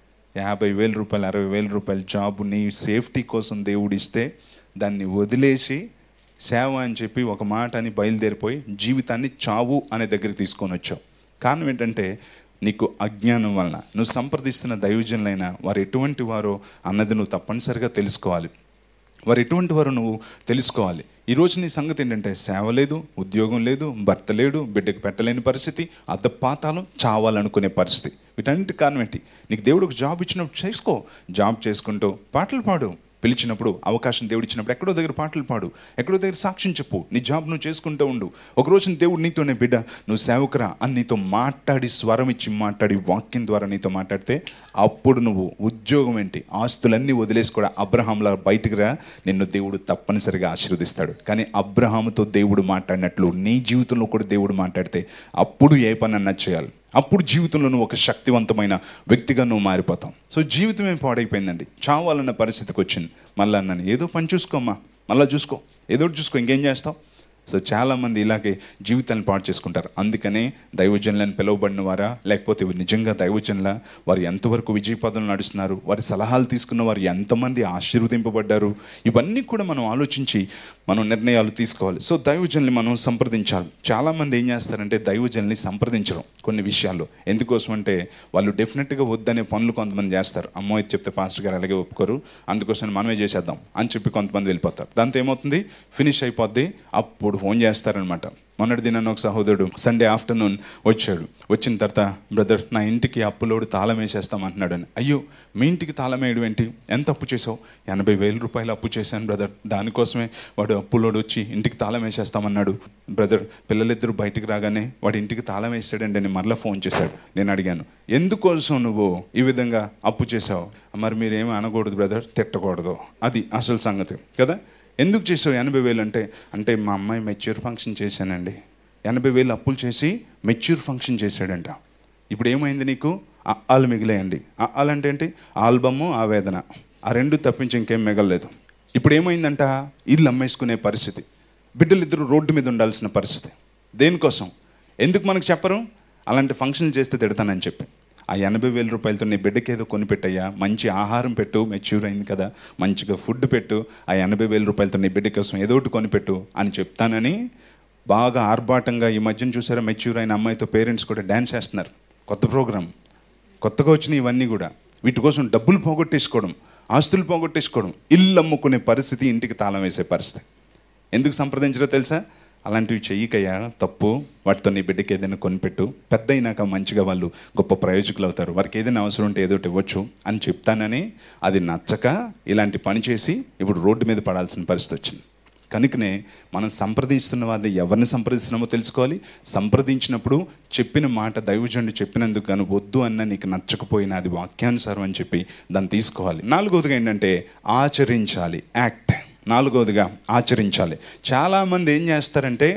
యాభై వేల రూపాయలు అరవై వేల రూపాయల జాబ్ నీ సేఫ్టీ కోసం దేవుడు ఇస్తే దాన్ని వదిలేసి సేవ అని చెప్పి ఒక మాట అని బయలుదేరిపోయి జీవితాన్ని చావు అనే దగ్గర తీసుకొని వచ్చావు కారణం ఏంటంటే నీకు అజ్ఞానం వలన నువ్వు సంప్రదిస్తున్న దైవజనులైన వారు ఎటువంటి వారో అన్నది నువ్వు తప్పనిసరిగా తెలుసుకోవాలి వారు ఎటువంటి వారు నువ్వు తెలుసుకోవాలి ఈరోజు నీ సంగతి ఏంటంటే సేవ లేదు ఉద్యోగం లేదు భర్త లేడు బిడ్డకు పెట్టలేని పరిస్థితి అద్దపాతాలు చావాలనుకునే పరిస్థితి వీటన్నిటి కారణం ఏంటి నీకు దేవుడు ఒక జాబ్ ఇచ్చినప్పుడు చేసుకో జాబ్ చేసుకుంటూ పాటలు పాడు పిలిచినప్పుడు అవకాశం దేవుడు ఇచ్చినప్పుడు ఎక్కడో దగ్గర పాటలు పాడు ఎక్కడో దగ్గర సాక్ష్యం చెప్పు నీ జాబ్ నువ్వు చేసుకుంటూ ఉండు ఒకరోజు దేవుడు నీతోనే బిడ్డ నువ్వు సేవకురా అని నీతో మాట్లాడి స్వరం ఇచ్చి మాట్లాడి వాక్యం ద్వారా నీతో మాట్లాడితే అప్పుడు నువ్వు ఉద్యోగం ఏంటి ఆస్తులన్నీ వదిలేసి కూడా అబ్రహాంలా బయటికి రా నిన్ను దేవుడు తప్పనిసరిగా ఆశీర్వదిస్తాడు కానీ అబ్రహాముతో దేవుడు మాట్లాడినట్లు నీ జీవితంలో కూడా దేవుడు మాట్లాడితే అప్పుడు ఏ పని అన్నా చేయాలి అప్పుడు జీవితంలో నువ్వు ఒక శక్తివంతమైన వ్యక్తిగా నువ్వు మారిపోతావు సో జీవితం ఏం పాడైపోయిందండి చావాలన్న పరిస్థితికి వచ్చింది మళ్ళీ అన్నాను ఏదో పని చూసుకోమ్మా మళ్ళీ చూసుకో ఏదో ఒకటి చూసుకో ఇంకేం చేస్తావు సో చాలామంది ఇలాగే జీవితాన్ని పాడు చేసుకుంటారు అందుకనే దైవజనులను పిలువబడిన వారా లేకపోతే ఇవి నిజంగా దైవజనుల వారు ఎంతవరకు విజయ పదంలో నడుస్తున్నారు వారి సలహాలు తీసుకున్న వారు ఎంతమంది ఆశీర్వదింపబడ్డారు ఇవన్నీ కూడా మనం ఆలోచించి మనం నిర్ణయాలు తీసుకోవాలి సో దైవజనుల్ని మనం సంప్రదించాలి చాలామంది ఏం చేస్తారంటే దైవజనుల్ని సంప్రదించడం కొన్ని విషయాల్లో ఎందుకోసం అంటే వాళ్ళు డెఫినెట్గా వద్దనే పనులు కొంతమంది చేస్తారు అమ్మో ఇది చెప్తే పాస్టర్ గారు అలాగే ఒప్పుకోరు అందుకోసం మనమే చేసేద్దాం అని చెప్పి కొంతమంది వెళ్ళిపోతారు దాంతో ఏమవుతుంది ఫినిష్ అయిపోద్ది అప్పుడు ఫోన్ చేస్తారనమాట మొన్నటి దినాన్ని ఒక సహోదరుడు సండే ఆఫ్టర్నూన్ వచ్చాడు వచ్చిన తర్వాత బ్రదర్ నా ఇంటికి అప్పులోడు తాళం వేసేస్తాం అంటున్నాడు అని అయ్యో మీ ఇంటికి తాళం వేయడం ఏంటి ఎంత అప్పు చేసావు ఎనభై వేల రూపాయలు అప్పు చేశాను బ్రదర్ దానికోసమే వాడు అప్పులోడు వచ్చి ఇంటికి తాళం వేసేస్తామన్నాడు బ్రదర్ పిల్లలిద్దరూ బయటికి రాగానే వాడి ఇంటికి తాళం వేసాడండి అని మరలా ఫోన్ చేశాడు నేను అడిగాను ఎందుకోసం నువ్వు ఈ విధంగా అప్పు చేసావు మరి మీరేమీ అనకూడదు బ్రదర్ తిట్టకూడదు అది అసలు సంగతి కదా ఎందుకు చేసావు ఎనభై వేలు అంటే అంటే మా అమ్మాయి మెచ్యూర్ ఫంక్షన్ చేశానండి ఎనభై వేలు అప్పులు చేసి మెచ్యూర్ ఫంక్షన్ చేశాడంట ఇప్పుడు ఏమైంది నీకు అప్పాలు మిగిలేయండి అప్పాలు అంటే ఏంటి ఆల్బము ఆవేదన ఆ రెండు తప్పించి ఇంకేం మిగలలేదు ఇప్పుడు ఏమైందంట ఇల్లు అమ్మేసుకునే పరిస్థితి బిడ్డలిద్దరూ రోడ్డు మీద ఉండాల్సిన పరిస్థితి దేనికోసం ఎందుకు మనకు చెప్పరు అలాంటి ఫంక్షన్లు చేస్తే తిడతానని చెప్పి ఆ ఎనభై వేల రూపాయలతో నీ బిడ్డకి ఏదో కొనిపెట్టయ్యా మంచి ఆహారం పెట్టు మెచ్యూర్ అయింది కదా మంచిగా ఫుడ్ పెట్టు ఆ ఎనభై వేల రూపాయలతో నీ బిడ్డ కోసం ఏదో ఒకటి కొనిపెట్టు అని చెప్తానని బాగా ఆర్భాటంగా ఈ మధ్యన చూసారా మెచ్యూర్ అయిన అమ్మాయితో పేరెంట్స్ కూడా డ్యాన్స్ చేస్తున్నారు కొత్త ప్రోగ్రామ్ కొత్తగా వచ్చినాయి ఇవన్నీ కూడా వీటి కోసం డబ్బులు పోగొట్టేసుకోవడం ఆస్తులు పోగొట్టేసుకోవడం ఇల్లు అమ్ముకునే పరిస్థితి ఇంటికి తాళం వేసే పరిస్థితి ఎందుకు సంప్రదించడో తెలుసా అలాంటివి చెయ్యకయ్యా తప్పు వాటితో నీ బిడ్డకి ఏదైనా కొనిపెట్టు పెద్ద అయినాక మంచిగా వాళ్ళు గొప్ప ప్రయోజకులు అవుతారు వారికి ఏదైనా అవసరం ఉంటే ఏదో ఒకటి ఇవ్వచ్చు అని చెప్తానని అది నచ్చక ఇలాంటి పని చేసి ఇప్పుడు రోడ్డు మీద పడాల్సిన పరిస్థితి వచ్చింది కనుకనే మనం సంప్రదిస్తున్న వారిని ఎవరిని సంప్రదిస్తున్నామో తెలుసుకోవాలి సంప్రదించినప్పుడు చెప్పిన మాట దైవజనుడు చెప్పినందుకు గాను వద్దు అన్న నీకు నచ్చకపోయినా అది వాక్యానుసారం అని చెప్పి దాన్ని తీసుకోవాలి నాలుగవదిగా ఏంటంటే ఆచరించాలి యాక్ట్ నాలుగవదిగా ఆచరించాలి చాలామంది ఏం చేస్తారంటే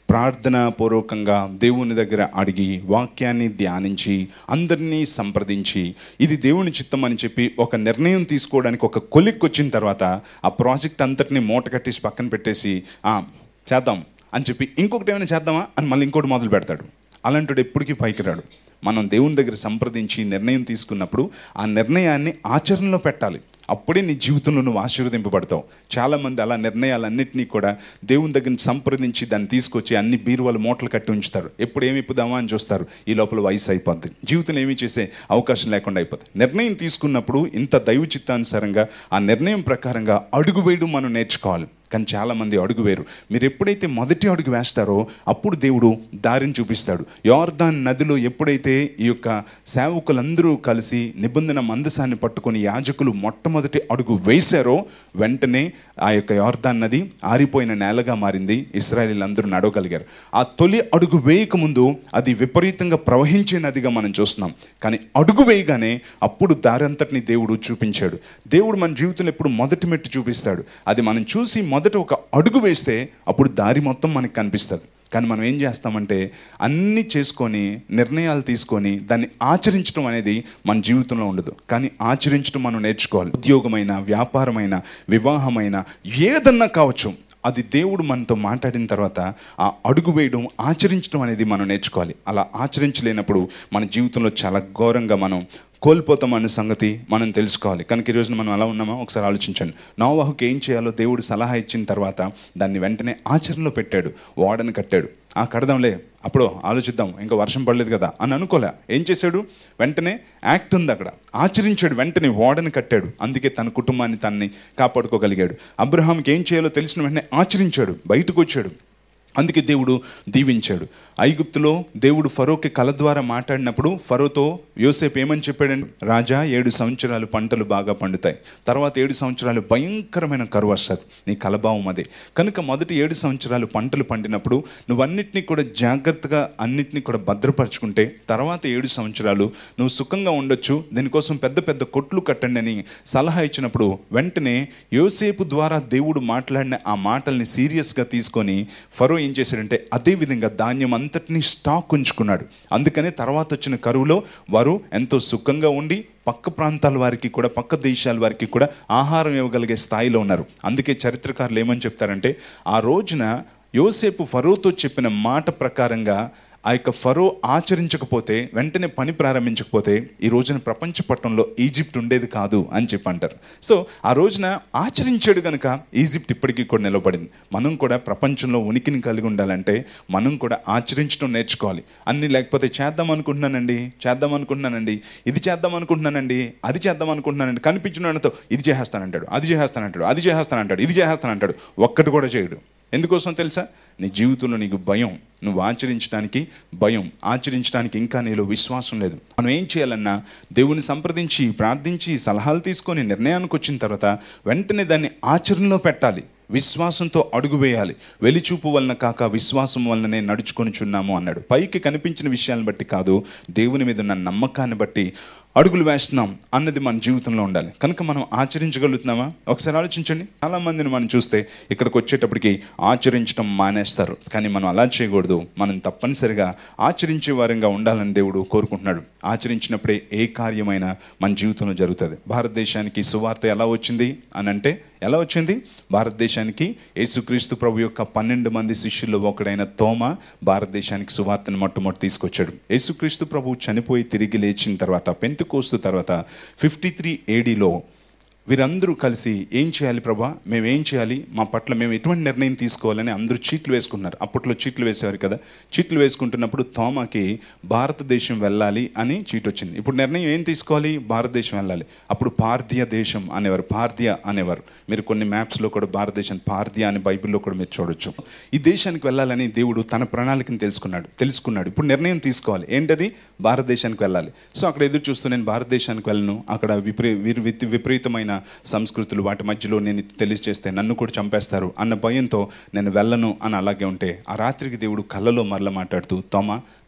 ప్రార్థనా పూర్వకంగా దేవుని దగ్గర అడిగి వాక్యాన్ని ధ్యానించి అందరినీ సంప్రదించి ఇది దేవుని చిత్తం అని చెప్పి ఒక నిర్ణయం తీసుకోవడానికి ఒక కొలిక్ వచ్చిన తర్వాత ఆ ప్రాజెక్ట్ అంతటిని మూట కట్టేసి పక్కన పెట్టేసి "ఆ, చేద్దాం అని చెప్పి ఇంకొకటి ఏమైనా చేద్దామా అని మళ్ళీ ఇంకోటి మొదలు పెడతాడు అలాంటి ఎప్పటికీ పైకి రాడు మనం దేవుని దగ్గర సంప్రదించి నిర్ణయం తీసుకున్నప్పుడు ఆ నిర్ణయాన్ని ఆచరణలో పెట్టాలి అప్పుడే నీ జీవితంలో నువ్వు ఆశీర్వదింపబడతావు చాలామంది అలా నిర్ణయాలన్నింటినీ కూడా దేవుని దగ్గర సంప్రదించి దాన్ని తీసుకొచ్చి అన్ని బీరువాలు మూటలు కట్టి ఉంచుతారు ఎప్పుడు ఏమి ఇప్పుదామా అని చూస్తారు ఈ లోపల వయసు అయిపోద్ది జీవితం ఏమీ చేసే అవకాశం లేకుండా అయిపోతుంది నిర్ణయం తీసుకున్నప్పుడు ఇంత దైవ చిత్తానుసారంగా ఆ నిర్ణయం ప్రకారంగా అడుగు వేయడం మనం నేర్చుకోవాలి కానీ చాలామంది అడుగు వేరు మీరు ఎప్పుడైతే మొదటి అడుగు వేస్తారో అప్పుడు దేవుడు దారిని చూపిస్తాడు యోర్దాన్ నదిలో ఎప్పుడైతే ఈ యొక్క సేవకులందరూ కలిసి నిబంధన మందసాన్ని పట్టుకొని యాజకులు మొట్టమొదటి అడుగు వేశారో వెంటనే ఆ యొక్క యోర్దాన్ నది ఆరిపోయిన నేలగా మారింది ఇస్రాయలీలందరూ నడవగలిగారు ఆ తొలి అడుగు వేయకముందు అది విపరీతంగా ప్రవహించే నదిగా మనం చూస్తున్నాం కానీ అడుగు వేయగానే అప్పుడు దారంతటిని దేవుడు చూపించాడు దేవుడు మన జీవితంలో ఎప్పుడు మొదటి మెట్టు చూపిస్తాడు అది మనం చూసి మొదట ఒక అడుగు వేస్తే అప్పుడు దారి మొత్తం మనకి కనిపిస్తుంది కానీ మనం ఏం చేస్తామంటే అన్నీ చేసుకొని నిర్ణయాలు తీసుకొని దాన్ని ఆచరించడం అనేది మన జీవితంలో ఉండదు కానీ ఆచరించడం మనం నేర్చుకోవాలి ఉద్యోగమైన వ్యాపారమైన వివాహమైన ఏదన్నా కావచ్చు అది దేవుడు మనతో మాట్లాడిన తర్వాత ఆ అడుగు వేయడం ఆచరించడం అనేది మనం నేర్చుకోవాలి అలా ఆచరించలేనప్పుడు మన జీవితంలో చాలా ఘోరంగా మనం కోల్పోతాం అనే సంగతి మనం తెలుసుకోవాలి కనుక ఈ రోజున మనం అలా ఉన్నామా ఒకసారి ఆలోచించండి నోవాహుకి ఏం చేయాలో దేవుడు సలహా ఇచ్చిన తర్వాత దాన్ని వెంటనే ఆచరణలో పెట్టాడు ఓడని కట్టాడు ఆ కడదాంలే అప్పుడు ఆలోచిద్దాం ఇంకా వర్షం పడలేదు కదా అని అనుకోలే ఏం చేశాడు వెంటనే యాక్ట్ ఉంది అక్కడ ఆచరించాడు వెంటనే ఓడని కట్టాడు అందుకే తన కుటుంబాన్ని తన్ని కాపాడుకోగలిగాడు అబ్రహాంకి ఏం చేయాలో తెలిసిన వెంటనే ఆచరించాడు బయటకు వచ్చాడు అందుకే దేవుడు దీవించాడు ఐగుప్తులో దేవుడు ఫరోకి కళ ద్వారా మాట్లాడినప్పుడు ఫరోతో యోసేపు ఏమని చెప్పాడండి రాజా ఏడు సంవత్సరాలు పంటలు బాగా పండుతాయి తర్వాత ఏడు సంవత్సరాలు భయంకరమైన కరువు వస్తుంది నీ కలభావం అదే కనుక మొదటి ఏడు సంవత్సరాలు పంటలు పండినప్పుడు నువ్వన్నిటినీ కూడా జాగ్రత్తగా అన్నిటినీ కూడా భద్రపరచుకుంటే తర్వాత ఏడు సంవత్సరాలు నువ్వు సుఖంగా ఉండొచ్చు దీనికోసం పెద్ద పెద్ద కొట్లు కట్టండి అని సలహా ఇచ్చినప్పుడు వెంటనే యోసేపు ద్వారా దేవుడు మాట్లాడిన ఆ మాటల్ని సీరియస్గా తీసుకొని ఫరో ఏం చేశాడంటే అదే విధంగా ధాన్యం అంతటినీ స్టాక్ ఉంచుకున్నాడు అందుకనే తర్వాత వచ్చిన కరువులో వారు ఎంతో సుఖంగా ఉండి పక్క ప్రాంతాల వారికి కూడా పక్క దేశాల వారికి కూడా ఆహారం ఇవ్వగలిగే స్థాయిలో ఉన్నారు అందుకే చరిత్రకారులు ఏమని చెప్తారంటే ఆ రోజున యోసేపు ఫరోతో చెప్పిన మాట ప్రకారంగా ఆ యొక్క ఫరో ఆచరించకపోతే వెంటనే పని ప్రారంభించకపోతే ఈ రోజున ప్రపంచ పట్టణంలో ఈజిప్ట్ ఉండేది కాదు అని చెప్పి అంటారు సో ఆ రోజున ఆచరించాడు కనుక ఈజిప్ట్ ఇప్పటికీ కూడా నిలబడింది మనం కూడా ప్రపంచంలో ఉనికిని కలిగి ఉండాలంటే మనం కూడా ఆచరించడం నేర్చుకోవాలి అన్ని లేకపోతే చేద్దాం అనుకుంటున్నానండి చేద్దాం అనుకుంటున్నానండి ఇది చేద్దాం అనుకుంటున్నానండి అది చేద్దాం అనుకుంటున్నానండి కనిపించినంతో ఇది చేసేస్తానంటాడు అది చేసేస్తానంటాడు అది చేసేస్తానంటాడు ఇది చేసేస్తానంటాడు ఒక్కటి కూడా చేయడు ఎందుకోసం తెలుసా నీ జీవితంలో నీకు భయం నువ్వు ఆచరించడానికి భయం ఆచరించడానికి ఇంకా నీలో విశ్వాసం లేదు మనం ఏం చేయాలన్నా దేవుని సంప్రదించి ప్రార్థించి సలహాలు తీసుకొని నిర్ణయానికి వచ్చిన తర్వాత వెంటనే దాన్ని ఆచరణలో పెట్టాలి విశ్వాసంతో అడుగు వేయాలి వెలిచూపు వలన కాక విశ్వాసం వలననే నడుచుకొనిచున్నాము అన్నాడు పైకి కనిపించిన విషయాలను బట్టి కాదు దేవుని మీద ఉన్న నమ్మకాన్ని బట్టి అడుగులు వేస్తున్నాం అన్నది మన జీవితంలో ఉండాలి కనుక మనం ఆచరించగలుగుతున్నామా ఒకసారి ఆలోచించండి చాలా మందిని మనం చూస్తే ఇక్కడికి వచ్చేటప్పటికి ఆచరించడం మానేస్తారు కానీ మనం అలా చేయకూడదు మనం తప్పనిసరిగా ఆచరించే వారంగా ఉండాలని దేవుడు కోరుకుంటున్నాడు ఆచరించినప్పుడే ఏ కార్యమైనా మన జీవితంలో జరుగుతుంది భారతదేశానికి సువార్త ఎలా వచ్చింది అని అంటే ఎలా వచ్చింది భారతదేశానికి యేసుక్రీస్తు ప్రభు యొక్క పన్నెండు మంది శిష్యుల్లో ఒకడైన తోమ భారతదేశానికి సువార్తను మొట్టమొదటి తీసుకొచ్చాడు యేసుక్రీస్తు ప్రభు చనిపోయి తిరిగి లేచిన తర్వాత పెంతుకోస్తు తర్వాత ఫిఫ్టీ త్రీ ఏడీలో వీరందరూ కలిసి ఏం చేయాలి ప్రభా మేము ఏం చేయాలి మా పట్ల మేము ఎటువంటి నిర్ణయం తీసుకోవాలని అందరూ చీట్లు వేసుకున్నారు అప్పట్లో చీట్లు వేసేవారు కదా చీట్లు వేసుకుంటున్నప్పుడు తోమాకి భారతదేశం వెళ్ళాలి అని చీట్ వచ్చింది ఇప్పుడు నిర్ణయం ఏం తీసుకోవాలి భారతదేశం వెళ్ళాలి అప్పుడు పార్థియ దేశం అనేవారు పార్థియ అనేవారు మీరు కొన్ని మ్యాప్స్లో కూడా భారతదేశం పార్థియ అని బైబిల్లో కూడా మీరు చూడొచ్చు ఈ దేశానికి వెళ్ళాలని దేవుడు తన ప్రణాళికను తెలుసుకున్నాడు తెలుసుకున్నాడు ఇప్పుడు నిర్ణయం తీసుకోవాలి ఏంటది భారతదేశానికి వెళ్ళాలి సో అక్కడ ఎదురు చూస్తూ నేను భారతదేశానికి వెళ్ళను అక్కడ విపరీ విర్- విత్- విపరీతమైన సంస్కృతులు వాటి మధ్యలో నేను తెలియజేస్తే నన్ను కూడా చంపేస్తారు అన్న భయంతో నేను వెళ్ళను అని అలాగే ఉంటే ఆ రాత్రికి దేవుడు కళ్ళలో మరల మాట్లాడుతూ తోమ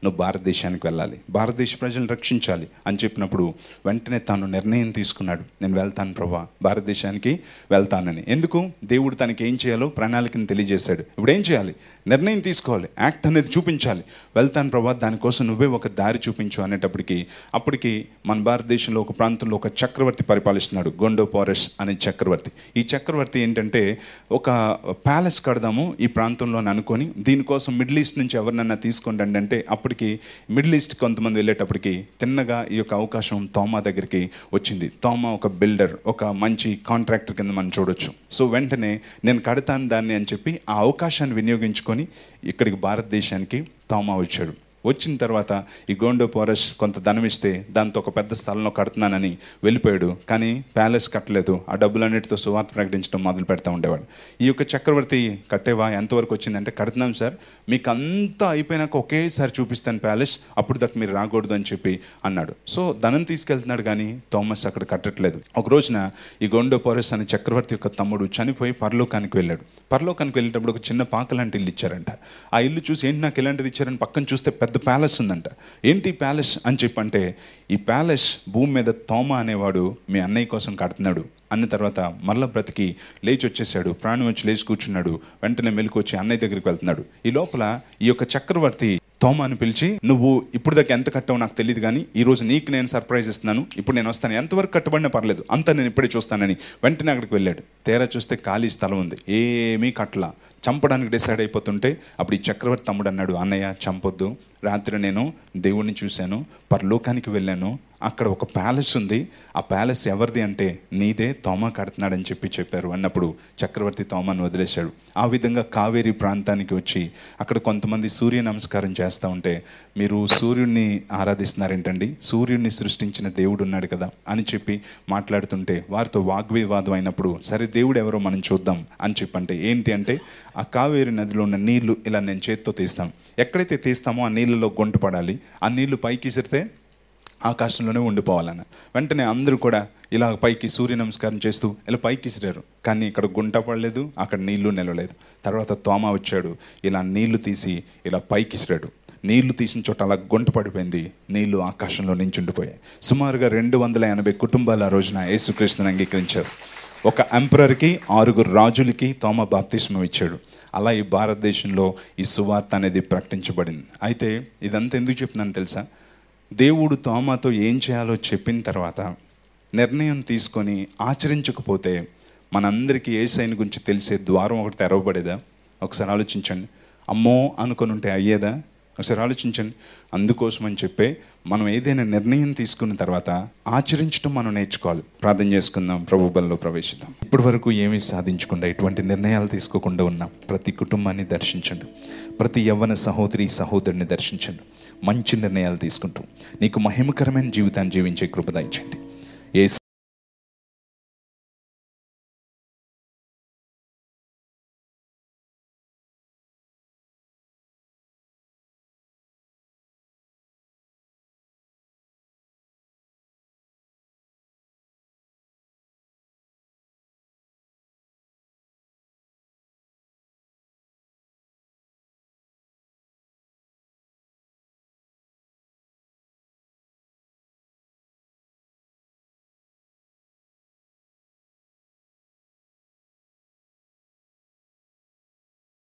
నువ్వు భారతదేశానికి వెళ్ళాలి భారతదేశ ప్రజలను రక్షించాలి అని చెప్పినప్పుడు వెంటనే తాను నిర్ణయం తీసుకున్నాడు నేను వెళ్తాను ప్రభా భారతదేశానికి వెళ్తానని ఎందుకు దేవుడు తనకి ఏం చేయాలో ప్రణాళికను తెలియజేశాడు ఇప్పుడు ఏం చేయాలి నిర్ణయం తీసుకోవాలి యాక్ట్ అనేది చూపించాలి వెళ్తాను ప్రభా దానికోసం నువ్వే ఒక దారి చూపించు అనేటప్పటికి అప్పటికి మన భారతదేశంలో ఒక ప్రాంతంలో ఒక చక్రవర్తి పరిపాలిస్తున్నాడు గొండో పారెస్ అనే చక్రవర్తి ఈ చక్రవర్తి ఏంటంటే ఒక ప్యాలెస్ కడదాము ఈ ప్రాంతంలో అని అనుకొని దీనికోసం మిడిల్ ఈస్ట్ నుంచి ఎవరినన్నా తీసుకోండి అంటే అప్పటికి మిడిల్ ఈస్ట్ కొంతమంది వెళ్ళేటప్పటికి తిన్నగా ఈ యొక్క అవకాశం తోమా దగ్గరికి వచ్చింది తోమా ఒక బిల్డర్ ఒక మంచి కాంట్రాక్టర్ కింద మనం చూడొచ్చు సో వెంటనే నేను కడతాను దాన్ని అని చెప్పి ఆ అవకాశాన్ని వినియోగించుకొని ఇక్కడికి భారతదేశానికి తోమా వచ్చాడు వచ్చిన తర్వాత ఈ గోండో పోరస్ కొంత ధనం ఇస్తే దాంతో ఒక పెద్ద స్థలంలో కడుతున్నానని వెళ్ళిపోయాడు కానీ ప్యాలెస్ కట్టలేదు ఆ డబ్బులన్నిటితో సువార్త ప్రకటించడం మొదలు పెడతా ఉండేవాడు ఈ యొక్క చక్రవర్తి కట్టేవా ఎంతవరకు వచ్చిందంటే కడుతున్నాం సార్ మీకు అంతా అయిపోయినాక ఒకేసారి చూపిస్తాను ప్యాలెస్ అప్పుడు దాకా మీరు రాకూడదు అని చెప్పి అన్నాడు సో ధనం తీసుకెళ్తున్నాడు కానీ థామస్ అక్కడ కట్టట్లేదు ఒక రోజున ఈ గోండో పోరస్ అనే చక్రవర్తి యొక్క తమ్ముడు చనిపోయి పరలోకానికి వెళ్ళాడు పరలోకానికి వెళ్ళేటప్పుడు ఒక చిన్న పాకలాంటి ఇల్లు ఇచ్చారంట ఆ ఇల్లు చూసి ఏంటి నాకు ఇలాంటిది ఇచ్చారని పక్కన చూస్తే పెద్ద ప్యాలెస్ ఉందంట ఏంటి ఈ ప్యాలెస్ అని చెప్పంటే ఈ ప్యాలెస్ భూమి మీద తోమ అనేవాడు మీ అన్నయ్య కోసం కడుతున్నాడు అన్న తర్వాత మళ్ళా బ్రతికి లేచి వచ్చేసాడు ప్రాణం వచ్చి లేచి కూర్చున్నాడు వెంటనే మెలకు వచ్చి అన్నయ్య దగ్గరికి వెళ్తున్నాడు ఈ లోపల ఈ యొక్క చక్రవర్తి తోమాని పిలిచి నువ్వు ఇప్పుడు దాకా ఎంత కట్టావు నాకు తెలియదు కానీ ఈ రోజు నీకు నేను సర్ప్రైజ్ ఇస్తున్నాను ఇప్పుడు నేను వస్తాను ఎంతవరకు కట్టబడినా పర్లేదు అంతా నేను ఇప్పుడే చూస్తానని వెంటనే అక్కడికి వెళ్ళాడు తేరా చూస్తే ఖాళీ స్థలం ఉంది ఏమీ కట్టలా చంపడానికి డిసైడ్ అయిపోతుంటే అప్పుడు ఈ చక్రవర్తి తమ్ముడు అన్నాడు అన్నయ్య చంపొద్దు రాత్రి నేను దేవుణ్ణి చూశాను పరలోకానికి వెళ్ళాను అక్కడ ఒక ప్యాలెస్ ఉంది ఆ ప్యాలెస్ ఎవరిది అంటే నీదే తోమా కడుతున్నాడని చెప్పి చెప్పారు అన్నప్పుడు చక్రవర్తి తోమాను వదిలేశాడు ఆ విధంగా కావేరి ప్రాంతానికి వచ్చి అక్కడ కొంతమంది సూర్య నమస్కారం చేస్తూ ఉంటే మీరు సూర్యుడిని ఆరాధిస్తున్నారేంటండి సూర్యుడిని సృష్టించిన దేవుడు ఉన్నాడు కదా అని చెప్పి మాట్లాడుతుంటే వారితో వాగ్వివాదం అయినప్పుడు సరే దేవుడు ఎవరో మనం చూద్దాం అని చెప్పంటే ఏంటి అంటే ఆ కావేరి నదిలో ఉన్న నీళ్లు ఇలా నేను చేత్తో తీస్తాను ఎక్కడైతే తీస్తామో ఆ నీళ్ళలో గొంటు పడాలి ఆ నీళ్లు పైకి ఇసిరితే ఆకాశంలోనే ఉండిపోవాలన్న వెంటనే అందరూ కూడా ఇలా పైకి సూర్య నమస్కారం చేస్తూ ఇలా పైకి ఇసిరారు కానీ ఇక్కడ గుంట పడలేదు అక్కడ నీళ్లు నిలవలేదు తర్వాత తోమ వచ్చాడు ఇలా నీళ్లు తీసి ఇలా పైకి ఇసిరాడు నీళ్లు తీసిన చోట అలా గుంట పడిపోయింది నీళ్లు ఆకాశంలో నుంచి ఉండిపోయాయి సుమారుగా రెండు వందల ఎనభై కుటుంబాలు ఆ రోజున యేసుక్రీస్తుని అంగీకరించారు ఒక ఎంపరర్కి ఆరుగురు రాజులకి తోమ బాప్తిస్మం ఇచ్చాడు అలా ఈ భారతదేశంలో ఈ సువార్త అనేది ప్రకటించబడింది అయితే ఇదంతా ఎందుకు చెప్తున్నాను తెలుసా దేవుడు తోమాతో ఏం చేయాలో చెప్పిన తర్వాత నిర్ణయం తీసుకొని ఆచరించకపోతే మనందరికీ ఏ సైన్ గురించి తెలిసే ద్వారం ఒకటి తెరవబడేదా ఒకసారి ఆలోచించండి అమ్మో అనుకొని ఉంటే అయ్యేదా ఒకసారి ఆలోచించండి అందుకోసం అని చెప్పే మనం ఏదైనా నిర్ణయం తీసుకున్న తర్వాత ఆచరించడం మనం నేర్చుకోవాలి ప్రార్థన చేసుకుందాం ప్రభు బలలో ప్రవేశిద్దాం ఇప్పటి వరకు ఏమీ సాధించకుండా ఎటువంటి నిర్ణయాలు తీసుకోకుండా ఉన్న ప్రతి కుటుంబాన్ని దర్శించండి ప్రతి యవ్వన సహోదరి సహోదరుని దర్శించండి మంచి నిర్ణయాలు తీసుకుంటూ నీకు మహిమకరమైన జీవితాన్ని జీవించే కృప దయచండి ఏ